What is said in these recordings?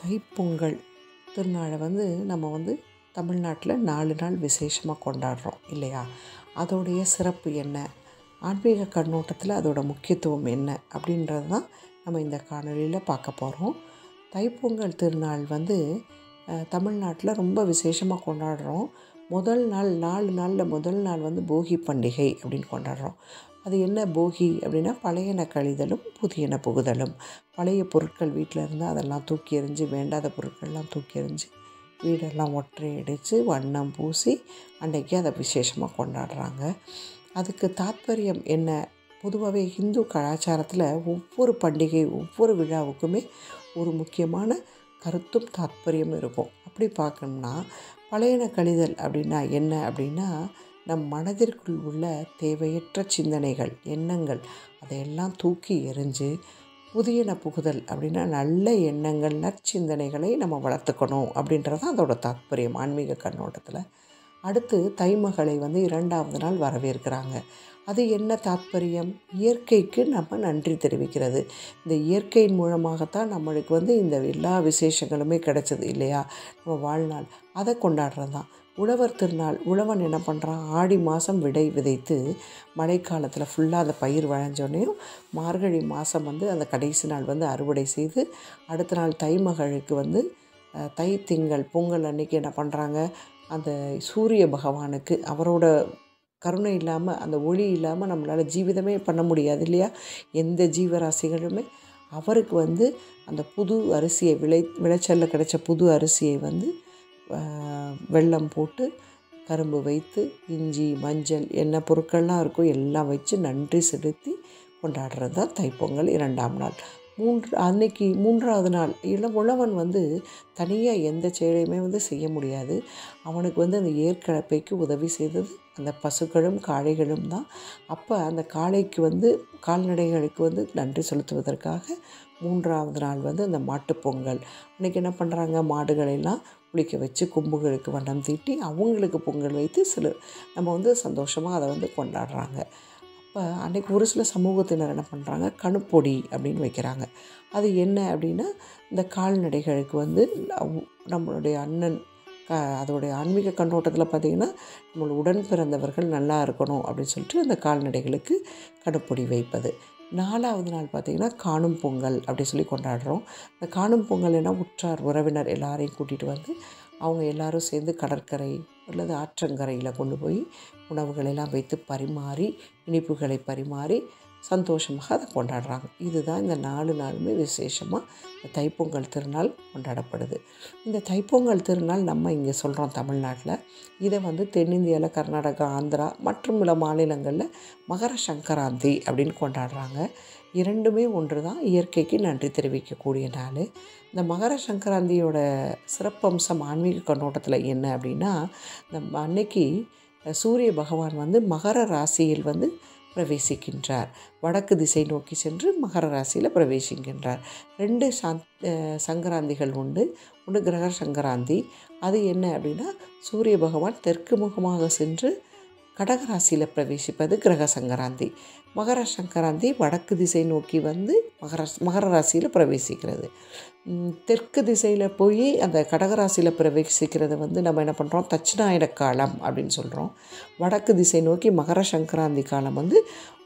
தைப்பொங்கல் திருநாளை வந்து நம்ம வந்து தமிழ்நாட்டில் நாலு நாள் விசேஷமாக கொண்டாடுறோம் இல்லையா அதோடைய சிறப்பு என்ன ஆன்மீக கண்ணோட்டத்தில் அதோட முக்கியத்துவம் என்ன அப்படின்றது தான் நம்ம இந்த காணொளியில் பார்க்க போகிறோம் தைப்பொங்கல் திருநாள் வந்து அஹ், தமிழ்நாட்டில் ரொம்ப விசேஷமாக கொண்டாடுறோம் முதல் நாள் நாலு நாளில் முதல் நாள் வந்து போகி பண்டிகை அப்படின்னு கொண்டாடுறோம் அது என்ன போகி அப்படின்னா பழையன கழிதலும் புதியன புகுதலும் பழைய பொருட்கள் வீட்டில் இருந்தால் அதெல்லாம் தூக்கி எறிஞ்சு வேண்டாத பொருட்கள்லாம் தூக்கி எறிஞ்சு வீடெல்லாம் ஒற்றை அடித்து வண்ணம் பூசி அன்னைக்கு அதை விசேஷமாக கொண்டாடுறாங்க அதுக்கு தாத்பரியம் என்ன பொதுவாகவே இந்து கலாச்சாரத்தில் ஒவ்வொரு பண்டிகை ஒவ்வொரு விழாவுக்குமே ஒரு முக்கியமான கருத்தும் தாத்பரியமும் இருக்கும் அப்படி பார்க்கணும்னா பழையன கழிதல் அப்படின்னா என்ன அப்படின்னா நம் மனதிற்குள் உள்ள தேவையற்ற சிந்தனைகள் எண்ணங்கள் அதையெல்லாம் தூக்கி எறிஞ்சு புதியன புகுதல் அப்படின்னா நல்ல எண்ணங்கள் நற்சிந்தனைகளை நம்ம வளர்த்துக்கணும் அப்படின்றது தான் அதோட தாத்பரியம் ஆன்மீக கண்ணோட்டத்தில் அடுத்து தைமகளை வந்து இரண்டாவது நாள் வரவேற்கிறாங்க அது என்ன தாத்பரியம் இயற்கைக்கு நம்ம நன்றி தெரிவிக்கிறது இந்த இயற்கையின் மூலமாகத்தான் நம்மளுக்கு வந்து இந்த எல்லா விசேஷங்களுமே கிடைச்சது இல்லையா நம்ம வாழ்நாள் அதை கொண்டாடுறது தான் உழவர் திருநாள் உழவன் என்ன பண்ணுறான் ஆடி மாதம் விடை விதைத்து மழைக்காலத்தில் ஃபுல்லாக அந்த பயிர் விளைஞ்சோடனையும் மார்கழி மாதம் வந்து அந்த கடைசி நாள் வந்து அறுவடை செய்து அடுத்த நாள் தை மகளுக்கு வந்து அஹ், தை திங்கள் பொங்கல் அன்னைக்கு என்ன பண்ணுறாங்க அந்த சூரிய பகவானுக்கு அவரோட கருணை இல்லாமல் அந்த ஒளி இல்லாமல் நம்மளால் ஜீவிதமே பண்ண முடியாது இல்லையா எந்த ஜீவராசிகளுமே அவருக்கு வந்து அந்த புது அரிசியை விளை விளைச்சலில் கிடைச்ச புது அரிசியை வந்து ஆஹ், வெல்லம் போட்டு கரும்பு வைத்து இஞ்சி மஞ்சள் என்ன பொருட்கள்லாம் இருக்கோ எல்லாம் வச்சு நன்றி செலுத்தி கொண்டாடுறது தான் தைப்பொங்கல் இரண்டாம் நாள் மூன்று அன்னைக்கு மூன்றாவது நாள் இளம் உழவன் வந்து தனியாக எந்த செயலையுமே வந்து செய்ய முடியாது அவனுக்கு வந்து அந்த ஏற்கலப்பைக்கு உதவி செய்தது அந்த பசுக்களும் காளைகளும் தான் அப்போ அந்த காளைக்கு வந்து கால்நடைகளுக்கு வந்து நன்றி செலுத்துவதற்காக மூன்றாவது நாள் வந்து அந்த மாட்டுப் பொங்கல் அன்றைக்கி என்ன பண்ணுறாங்க மாடுகளெல்லாம் குளிக்க வச்சு கொம்புகளுக்கு வண்ணம் தீட்டி அவங்களுக்கு பொங்கல் வைத்து சில நம்ம வந்து சந்தோஷமாக அதை வந்து கொண்டாடுறாங்க அப்போ அன்றைக்கி ஒரு சில சமூகத்தினர் என்ன பண்ணுறாங்க கணுப்பொடி அப்படின்னு வைக்கிறாங்க அது என்ன அப்படின்னா இந்த கால்நடைகளுக்கு வந்து அவ்- நம்மளுடைய அண்ணன் க அதோடைய ஆன்மீக கண்ணோட்டத்தில் பார்த்திங்கன்னா நம்மளோட உடன் பிறந்தவர்கள் நல்லா இருக்கணும் அப்படின்னு சொல்லிட்டு அந்த கால்நடைகளுக்கு கணுப்பொடி வைப்பது நாலாவது நாள் பார்த்திங்கன்னா காணும் பொங்கல் அப்படி சொல்லி கொண்டாடுறோம் இந்த காணும் பொங்கல் என்ன உற்றார் உறவினர் எல்லாரையும் கூட்டிகிட்டு வந்து அவங்க எல்லாரும் சேர்ந்து கடற்கரை அல்லது ஆற்றங்கரையில் கொண்டு போய் உணவுகளை எல்லாம் வைத்து பரிமாறி இனிப்புகளை பரிமாறி சந்தோஷமாக அதை கொண்டாடுறாங்க இதுதான் இந்த நாலு நாளுமே விசேஷமாக இந்த தைப்பொங்கல் திருநாள் கொண்டாடப்படுது இந்த தைப்பொங்கல் திருநாள் நம்ம இங்கே சொல்கிறோம் தமிழ்நாட்டில் இதை வந்து தென்னிந்தியாவில் கர்நாடகா ஆந்திரா மற்றும் சில மாநிலங்களில் மகர சங்கராந்தி அப்படின்னு கொண்டாடுறாங்க இரண்டுமே ஒன்று தான் இயற்கைக்கு நன்றி தெரிவிக்கக்கூடிய நாள் இந்த மகர சங்கராந்தியோட சிறப்பம்சம் ஆன்மீக கண்ணோட்டத்தில் என்ன அப்படின்னா நம்ம அன்னைக்கு சூரிய பகவான் வந்து மகர ராசியில் வந்து பிரவேசிக்கின்றார் வடக்கு திசை நோக்கி சென்று மகர ராசியில் பிரவேசிக்கின்றார் ரெண்டு சாந் அஹ் சங்கராந்திகள் உண்டு ஒன்று கிரக சங்கராந்தி அது என்ன அப்படின்னா சூரிய பகவான் தெற்கு முகமாக சென்று கடகராசியில் பிரவேசிப்பது கிரக சங்கராந்தி மகர சங்கராந்தி வடக்கு திசை நோக்கி வந்து மகர மகர ராசியில் பிரவேசிக்கிறது ம், தெற்கு திசையில் போய் அந்த கடகராசியில் பிரவேசிக்கிறத வந்து நம்ம என்ன பண்ணுறோம் தட்சிணாயன காலம் அப்படின்னு சொல்கிறோம் வடக்கு திசை நோக்கி மகர சங்கராந்தி காலம் வந்து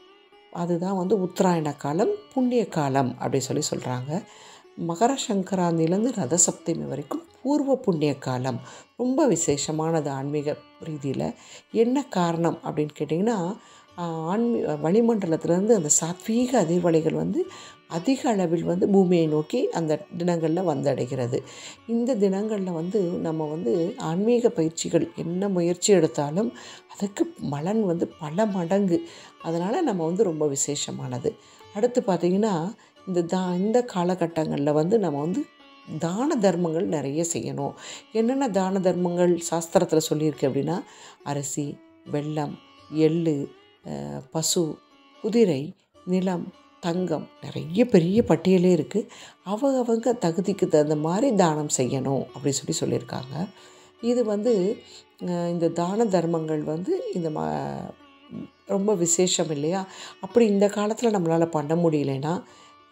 அதுதான் வந்து உத்தராயண காலம் புண்ணிய காலம் அப்படி சொல்லி சொல்கிறாங்க மகர சங்கராந்திலேருந்து ரத சப்தமி வரைக்கும் பூர்வ புண்ணிய காலம் ரொம்ப விசேஷமானது ஆன்மீக ரீதியில் என்ன காரணம் அப்படின்னு கேட்டிங்கன்னா ஆஹ், ஆன்மீ வளிமண்டலத்திலேருந்து அந்த சாத்வீக அதிர்வலைகள் வந்து அதிக அளவில் வந்து பூமியை நோக்கி அந்த தினங்களில் வந்தடைகிறது இந்த தினங்களில் வந்து நம்ம வந்து ஆன்மீக பயிற்சிகள் என்ன முயற்சி எடுத்தாலும் அதுக்கு பலன் வந்து பல மடங்கு அதனால் நம்ம வந்து ரொம்ப விசேஷமானது அடுத்து பார்த்திங்கன்னா இந்த தா இந்த காலகட்டங்களில் வந்து நம்ம வந்து தான தர்மங்கள் நிறைய செய்யணும் என்னென்ன தான தர்மங்கள் சாஸ்திரத்தில் சொல்லியிருக்கு அப்படின்னா அரிசி வெல்லம் எள்ளு அஹ், பசு குதிரை நிலம் தங்கம் நிறைய பெரிய பட்டியலே இருக்குது அவங்க அவங்க தகுதிக்கு தகுந்த மாதிரி தானம் செய்யணும் அப்படி சொல்லி சொல்லியிருக்காங்க இது வந்து அஹ், இந்த தான தர்மங்கள் வந்து இந்த ம ரொம்ப விசேஷம் இல்லையா அப்படி இந்த காலத்தில் நம்மளால் பண்ண முடியலைன்னா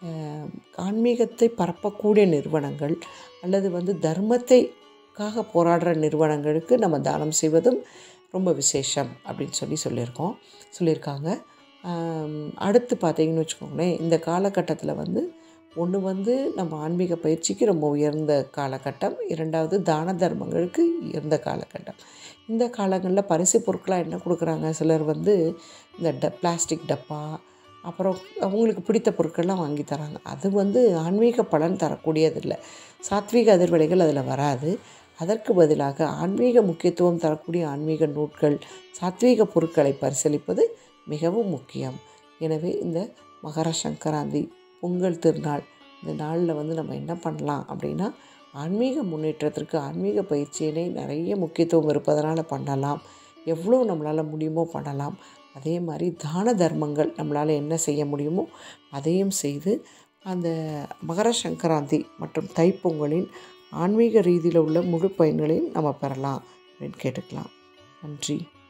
அஹ், ஆன்மீகத்தை பரப்பக்கூடிய நிறுவனங்கள் அல்லது வந்து தர்மத்தைக்காக போராடுற நிறுவனங்களுக்கு நம்ம தானம் செய்வதும் ரொம்ப விசேஷம் அப்படின்னு சொல்லி சொல்லியிருக்கோம் சொல்லியிருக்காங்க ஆம், அடுத்து பார்த்தீங்கன்னு வச்சுக்கோங்களேன் இந்த காலகட்டத்தில் வந்து ஒன்று வந்து நம்ம ஆன்மீக பயிற்சிக்கு ரொம்ப உயர்ந்த காலகட்டம் இரண்டாவது தான தர்மங்களுக்கு உயர்ந்த காலகட்டம் இந்த காலங்களில் பரிசு பொருட்களாக என்ன கொடுக்குறாங்க சிலர் வந்து இந்த ட பிளாஸ்டிக் டப்பா அப்புறம் அவங்களுக்கு பிடித்த பொருட்கள்லாம் வாங்கி தராங்க அது வந்து ஆன்மீக பலன் தரக்கூடியதில்லை சாத்வீக அதிர்வலைகள் அதில் வராது அதற்கு பதிலாக ஆன்மீக முக்கியத்துவம் தரக்கூடிய ஆன்மீக நூட்கள் சாத்வீக பொருட்களை பரிசீலிப்பது மிகவும் முக்கியம் எனவே இந்த மகர சங்கராந்தி பொங்கல் திருநாள் இந்த நாளில் வந்து நம்ம என்ன பண்ணலாம் அப்படின்னா ஆன்மீக முன்னேற்றத்திற்கு ஆன்மீக பயிற்சியினை நிறைய முக்கியத்துவம் இருப்பதனால் பண்ணலாம் எவ்வளோ நம்மளால் முடியுமோ பண்ணலாம் அதே மாதிரி தான தர்மங்கள் நம்மளால் என்ன செய்ய முடியுமோ அதையும் செய்து அந்த மகர சங்கராந்தி மற்றும் தைப்பொங்கலின் ஆன்மீக ரீதியில் உள்ள முழு பயன்களையும் நம்ம பெறலாம் அப்படின்னு கேட்டுக்கலாம் நன்றி